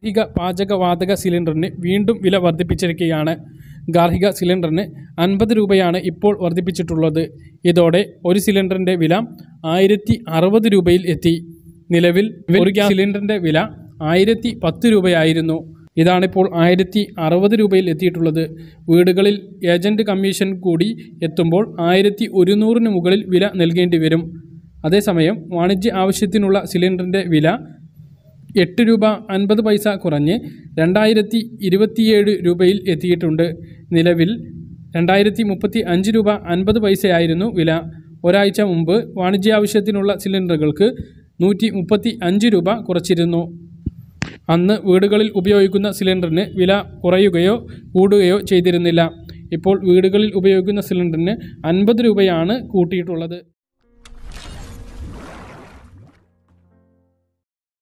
ഗാർഹിക പാചകവാതക സിലിണ്ടറിന് വീണ്ടും വില വർദ്ധിപ്പിച്ചിരിക്കുകയാണ് ഗാർഹിക സിലിണ്ടറിന് അൻപത് രൂപയാണ് ഇപ്പോൾ വർദ്ധിപ്പിച്ചിട്ടുള്ളത് ഇതോടെ ഒരു സിലിണ്ടറിൻ്റെ വില ആയിരത്തി അറുപത് രൂപയിൽ എത്തി നിലവിൽ ഒരു ഗ്യാസ് സിലിണ്ടറിൻ്റെ വില ആയിരത്തി പത്ത് രൂപയായിരുന്നു ഇതാണിപ്പോൾ ആയിരത്തി അറുപത് രൂപയിൽ എത്തിയിട്ടുള്ളത് വീടുകളിൽ ഏജൻറ് കമ്മീഷൻ കൂടി എത്തുമ്പോൾ ആയിരത്തി ഒരുന്നൂറിന് മുകളിൽ വില നൽകേണ്ടി വരും അതേസമയം വാണിജ്യ ആവശ്യത്തിനുള്ള സിലിണ്ടറിൻ്റെ വില എട്ട് രൂപ അൻപത് പൈസ കുറഞ്ഞ് രണ്ടായിരത്തി ഇരുപത്തിയേഴ് രൂപയിൽ എത്തിയിട്ടുണ്ട് നിലവിൽ രണ്ടായിരത്തി മുപ്പത്തി അഞ്ച് രൂപ അൻപത് പൈസയായിരുന്നു വില ഒരാഴ്ച മുമ്പ് വാണിജ്യ ആവശ്യത്തിനുള്ള സിലിണ്ടറുകൾക്ക് നൂറ്റി മുപ്പത്തി അഞ്ച് രൂപ കുറച്ചിരുന്നു അന്ന് വീടുകളിൽ ഉപയോഗിക്കുന്ന സിലിണ്ടറിന് വില കുറയുകയോ കൂടുകയോ ചെയ്തിരുന്നില്ല ഇപ്പോൾ വീടുകളിൽ ഉപയോഗിക്കുന്ന സിലിണ്ടറിന് അൻപത് രൂപയാണ് കൂട്ടിയിട്ടുള്ളത്